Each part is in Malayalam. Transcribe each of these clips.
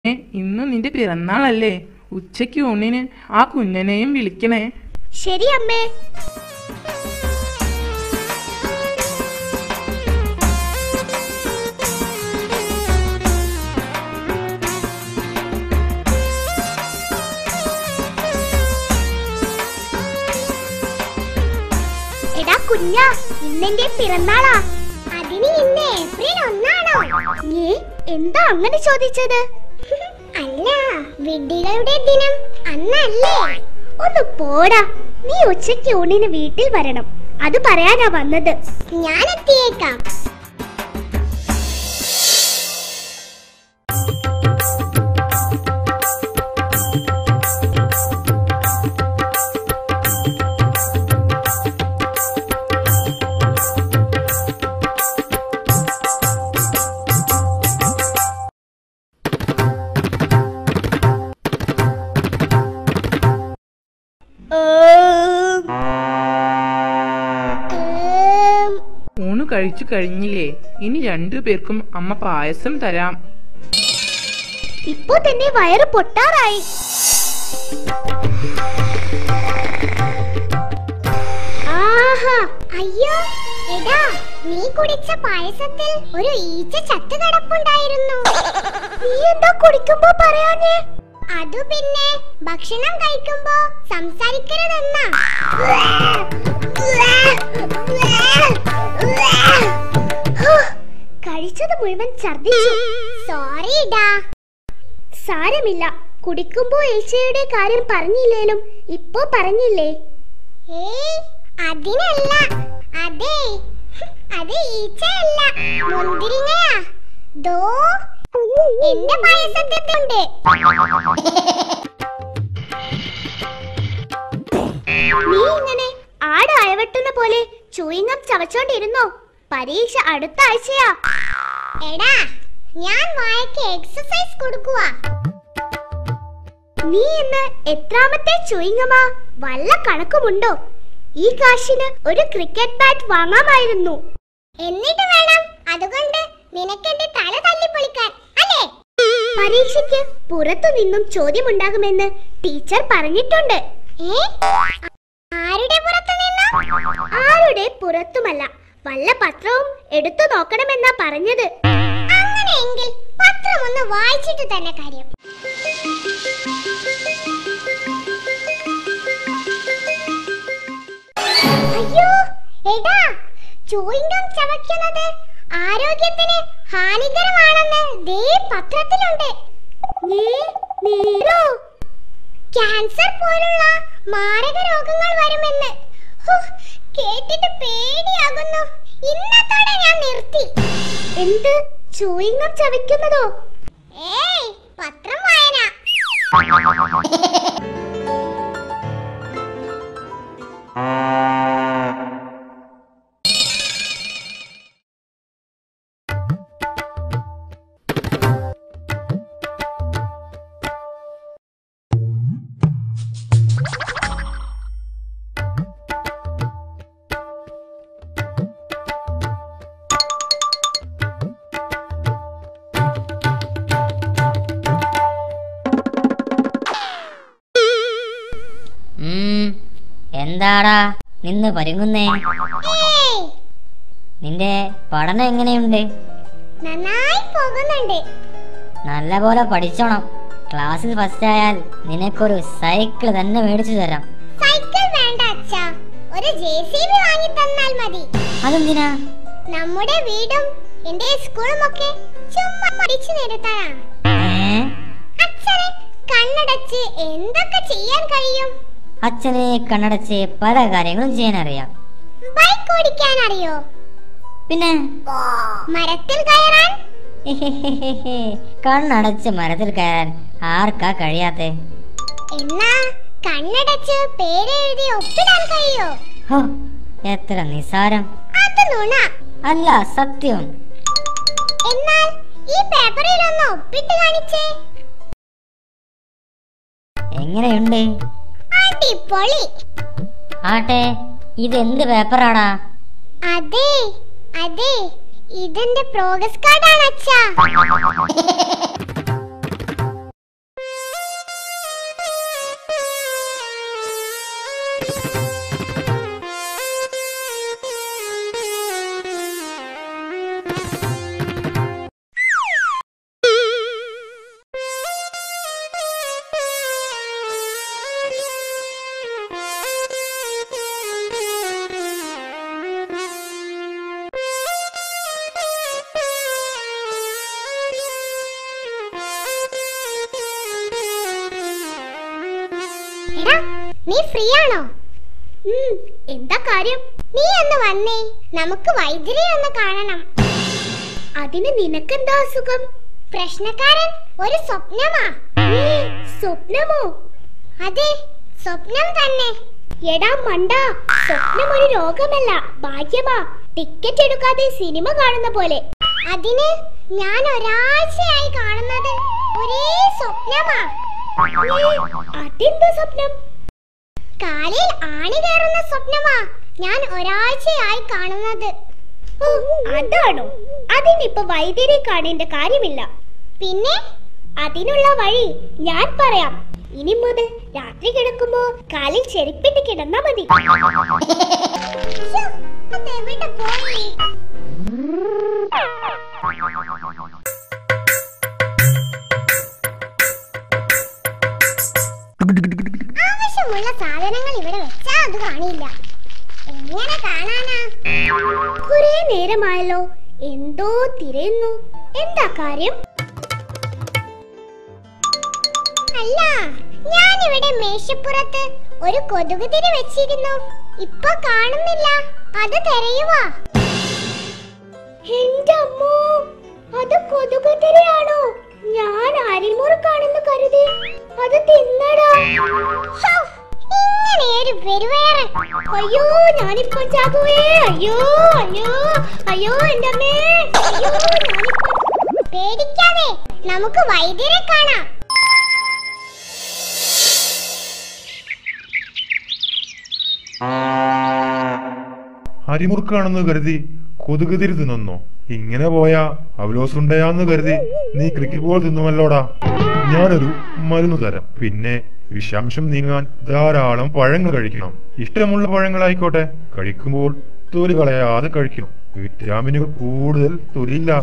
ഏ, ഇന്ന് നിന്റെ പിറന്നാളല്ലേ ഉച്ചയ്ക്ക് ഊണിന് ആ കുഞ്ഞനെയും വിളിക്കണേ ശരി അമ്മേ എടാ കുഞ്ഞ ഇന്നെന്റെ പിറന്നാളാ അതിന് ഇന്ന് ഏപ്രിൽ ഒന്നാണോ നീ എന്താ അങ്ങനെ ചോദിച്ചത് അല്ല വിഡ്ഢികളുടെ ദിനം അന്നല്ലേ ഒന്ന് പോടാ നീ ഉച്ചയ്ക്ക് ഊണിന് വീട്ടിൽ വരണം അത് പറയാനാ വന്നത് ഞാൻ എത്തിയേക്കാം ഏം, ഊണ് കഴിച്ചു കഴിഞ്ഞില്ലേ ഇനി രണ്ടു പേർക്കും അമ്മ പായസം തരാം ഇപ്പൊ തന്നെ വയറ് പൊട്ടാറായി ആഹാ അയ്യോ എടാ നീ കുടിച്ച പായസത്തിൽ ഒരു ഈച്ച ചത്തു കിടപ്പുണ്ടായിരുന്നു നീ എന്താ കുടിക്കുമ്പോ പറയാഞ്ഞേ അതു പിന്നെ ഭക്ഷണം കഴിക്കുമ്പോ സംസാരിക്കരുതെന്നാ ഹോ, കഴിച്ചത് മുഴുവൻ ഛർദിച്ചു സോറിടാ സാരമില്ല കുടിക്കുമ്പോ ഈച്ചയുടെ കാര്യം പറഞ്ഞില്ലേലും ഇപ്പോ പറഞ്ഞില്ലേ ഏയ് അതിനല്ല അതെ അത് ഈച്ചയല്ല മുന്തിരിങ്ങയാ ദോ എന്റെ പായസത്തിലുണ്ട് നീ ഇങ്ങനെ ആട് അയവട്ടുന്ന പോലെ ചൂയിങ്ങം ചവച്ചോണ്ടിരുന്നോ പരീക്ഷ അടുത്ത ആഴ്ചയാ എടാ ഞാൻ വായക്ക് എക്സസൈസ് കൊടുക്കുവാ നീ ഇന്ന് എത്രാമത്തെ ചുയിങ്ങമാ വല്ല കണക്കുമുണ്ടോ ഈ കാശിന് ഒരു ക്രിക്കറ്റ് ബാറ്റ് വാങ്ങാമായിരുന്നു എന്നിട്ട് വേണം അതുകൊണ്ട് നിനക്കെന്റെ തല തല്ലി പൊളിക്കാൻ അല്ലേ പരീക്ഷയ്ക്ക് പുറത്തു നിന്നും ചോദ്യമുണ്ടാകുമെന്ന് ടീച്ചർ പറഞ്ഞിട്ടുണ്ട് ഏ ആരുടെ പുറത്തു നിന്നും ആരുടെ പുറത്തുമല്ല വല്ല പത്രവും എടുത്തു നോക്കണമെന്നാ പറഞ്ഞത് അങ്ങനെയെങ്കിൽ പത്രം ഒന്ന് വായിച്ചിട്ട് തന്നെ കാര്യം അയ്യോ എടാ ചൂയിങ്കം ചവയ്ക്കുന്നത് ആരോഗ്യത്തിന് ഹാനികരമാണെന്ന് ദേ പത്രത്തിലുണ്ട് ക്യാൻസർ പോലുള്ള മാരക രോഗങ്ങൾ വരുമെന്ന് ഹോ, കേട്ടിട്ട് പേടിയാകുന്നു ഇന്നത്തോടെ ഞാൻ നിർത്തി എന്ത് ചൂയിങ്കം ചവയ്ക്കുന്നതോ ഏയ് പത്രം വായന ഉം, എന്താടാ നിന്ന് പരുങ്ങുന്നേ ഏയ് നിന്റെ പഠനം എങ്ങനെയുണ്ട് നന്നായി പോകുന്നുണ്ട് നല്ല പോലെ പഠിച്ചോണം ക്ലാസ്സിൽ ഫസ്റ്റ് ആയാൽ നിനക്കൊരു സൈക്കിൾ തന്നെ മേടിച്ചു തരാം സൈക്കിൾ വേണ്ട അച്ഛാ ഒരു ജെ സി ബി വാങ്ങി തന്നാൽ മതി അതെന്തിനാ നമ്മുടെ വീടും എന്റെ സ്കൂളും ഒക്കെ ചുമ്മാ പഠിച്ചു നിർത്താനാണ് ഏ? അച്ഛനെ കണ്ണടച്ച് എന്തൊക്കെ ചെയ്യാൻ കഴിയും അച്ഛനെ കണ്ണടച്ച് പല കാര്യങ്ങളും ചെയ്യാൻ അറിയാം ബൈക്ക് ഓടിക്കാൻ അറിയോ പിന്നെ മരത്തിൽ കയറാൻ ഹിഹിഹിഹിഹി, കണ്ണടച്ച് മരത്തിൽ കയറാൻ ആർക്കാ കഴിയാത്തെ എന്നാ കണ്ണടച്ച് പേരെഴുതി ഒപ്പിടാൻ കഴിയോ ഹോ എത്ര നിസാരം അത് നുണ അല്ല സത്യം എന്നാൽ ഈ പേപ്പറിൽ ഒന്ന് ഒപ്പിട്ട് കാണിച്ചേ എങ്ങനെയുണ്ട് അടിപൊളി ആട്ടെ ഇതെന്ത് പേപ്പറാടാ അതെ അതെ ഇതെന്റെ പ്രോഗ്രസ് കാർഡാണ് അച്ഛാ എടാ നീ ഫ്രീ ആണോ ഉം, എന്താ കാര്യം നീ ഒന്ന് വന്നേ നമുക്ക് വൈദ്യരെ ഒന്ന് കാണണം അതിന് നിനക്കെന്താ അസുഖം പ്രശ്നക്കാരൻ ഒരു സ്വപ്നമാ ഉം, സ്വപ്നമോ അതെ സ്വപ്നം തന്നെ എടാ മണ്ട സ്വപ്നം ഒരു രോഗമല്ല ഭാഗ്യമാ ടിക്കറ്റ് എടുക്കാതെ സിനിമ കാണുന്ന പോലെ അതിന് ഞാൻ ഒരാഴ്ചയായി കാണുന്നത് ഒരേ സ്വപ്നമാ ഏ, അതെന്താ സ്വപ്നം കാലിൽ ആണി കയറുന്ന സ്വപ്നമാ ഞാൻ ഒരാഴ്ചയായി കാണുന്നത് ഓ, അതാണോ അതിനിപ്പോ വൈദ്യരെ കാണേണ്ട കാര്യമില്ല പിന്നെ അതിനുള്ള വഴി ഞാൻ പറയാം ഇനി മുതൽ രാത്രി കിടക്കുമ്പോ കാലിൽ ചെരുപ്പിട്ട് കിടന്നാ മതി ശ്ശോ, അതെവിടെ പോയി ആവശ്യമുള്ള സാധനങ്ങൾ ഇവിടെ വെച്ചാ അത് കാണില്ല എങ്ങനെ കാണാനാ കുറെ നേരമായല്ലോ എന്തോ തിരയുന്നു എന്താ കാര്യം അല്ല ഞാൻ ഇവിടെ മേശപ്പുറത്ത് ഒരു കൊതുക് തിരി വെച്ചിരുന്നു ഇപ്പൊ കാണുന്നില്ല അത് തിരയുവാ എന്റെ അമ്മോ അത് കൊതുക് തിരയാണോ ഞാൻ അരിമുറുക്കാണെന്ന് കരുതി അത് തിന്നടാ ഹോ, ഇങ്ങനെ ഒരു വെറുവേറെ അയ്യോ ഞാനിപ്പോ ചാകുവേ അയ്യോ അയ്യോ അയ്യോ എന്റെ അമ്മേ അയ്യോ ഞാനിപ്പോ പേടിക്കാതെ നമുക്ക് വൈദ്യരെ കാണാം അരിമുറുക്കാണെന്ന് കരുതി കൊതുക് തിരി തിന്നോ ഇങ്ങനെ പോയാ അവലോസുണ്ടയാന്ന് കരുതി നീ ക്രിക്കറ്റ് ബോൾ തിന്നുമല്ലോടാ ഞാനൊരു മരുന്ന് തരാം പിന്നെ വിഷാംശം നീങ്ങാൻ ധാരാളം പഴങ്ങൾ കഴിക്കണം ഇഷ്ടമുള്ള പഴങ്ങളായിക്കോട്ടെ കഴിക്കുമ്പോൾ തൊലി കളയാതെ കഴിക്കണം വിറ്റാമിനുകൾ കൂടുതൽ തൊലിയില്ല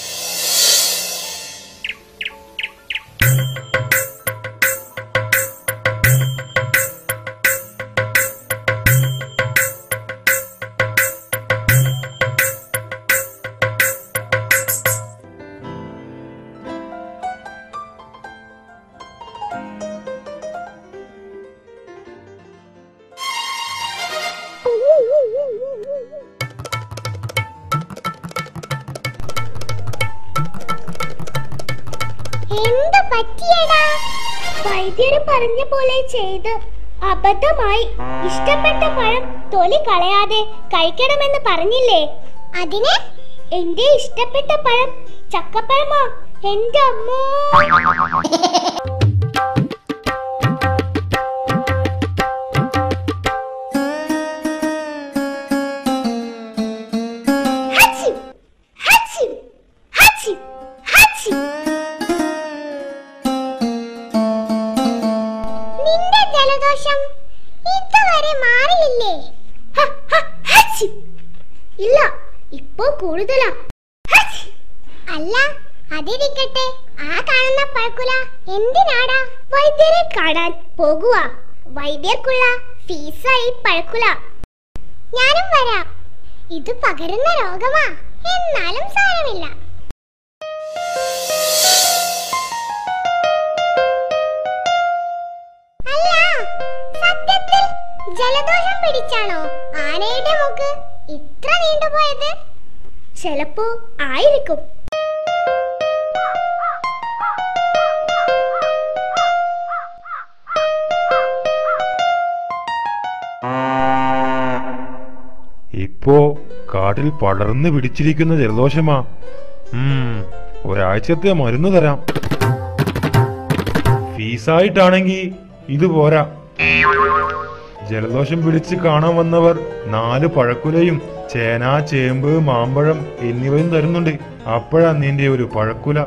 എന്ത് പറ്റിയടാ വൈദ്യര് പറഞ്ഞ പോലെ ചെയ്ത് അബദ്ധമായി ഇഷ്ടപ്പെട്ട പഴം തൊലി കളയാതെ കഴിക്കണമെന്ന് പറഞ്ഞില്ലേ അതിന് എന്റെ ഇഷ്ടപ്പെട്ട പഴം ചക്കപ്പഴമാ എന്റെ അമ്മോ ഹച്ചി! ഹച്ചി! ഹച്ചി! ഹച്ചി! നിന്റെ ജലദോഷം ഇതുവരെ മാറിയില്ലേ ഹ, ഹ, ഹച്ചി! ഇല്ല ഇപ്പോ കൂടുതലാ ഹച്ചി! അല്ല അതിരിക്കട്ടെ ആ കാണുന്ന പഴക്കുല എന്തിനാടാ വൈദ്യരെ കാണാൻ പോകുക വൈദ്യർക്കുള്ള ഫീസായി പഴക്കുല ഞാനും വരാം ഇത് പകരുന്ന രോഗമാ എന്നാലും സാരമില്ല അല്ല സത്യത്തിൽ ജലദോഷം പിടിച്ചാണോ ആനയുടെ മൂക്ക് ഇത്ര നീണ്ടുപോയത് ചിലപ്പോ ആയിരിക്കും ഇപ്പോ കാട്ടിൽ പടർന്നു പിടിച്ചിരിക്കുന്ന ജലദോഷമാ ഉം, ഒരാഴ്ചത്തെ മരുന്ന് തരാം ഫീസായിട്ടാണെങ്കി ഇത് പോരാ ജലദോഷം പിടിച്ച് കാണാൻ വന്നവർ നാല് പഴക്കുലയും ചേന ചേമ്പ് മാമ്പഴം എന്നിവയും തരുന്നുണ്ട് അപ്പോഴാ നിന്റെ ഒരു പഴക്കുല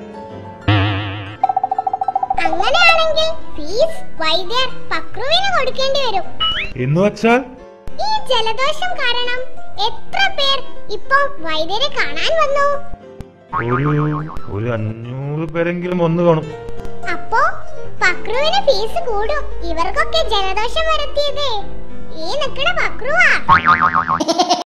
അങ്ങനെയാണെങ്കിൽ ഫീസ് വൈദ്യർ പക്രുവിന് കൊടുക്കേണ്ടി വരും എന്ന് വച്ചാൽ ഈ ജലദോഷം കാരണം എത്ര പേർ ഇപ്പൊ വൈദ്യരെ കാണാൻ വന്നു ഒരു ഒരു അഞ്ഞൂറ് പേരെങ്കിലും വന്നു കാണും അപ്പോ പക്രുവിന് ഫീസ് കൂടും ഇവർക്കൊക്കെ ജലദോഷം വരുത്തിയത് ഈ നിക്കണ പക്രുവാ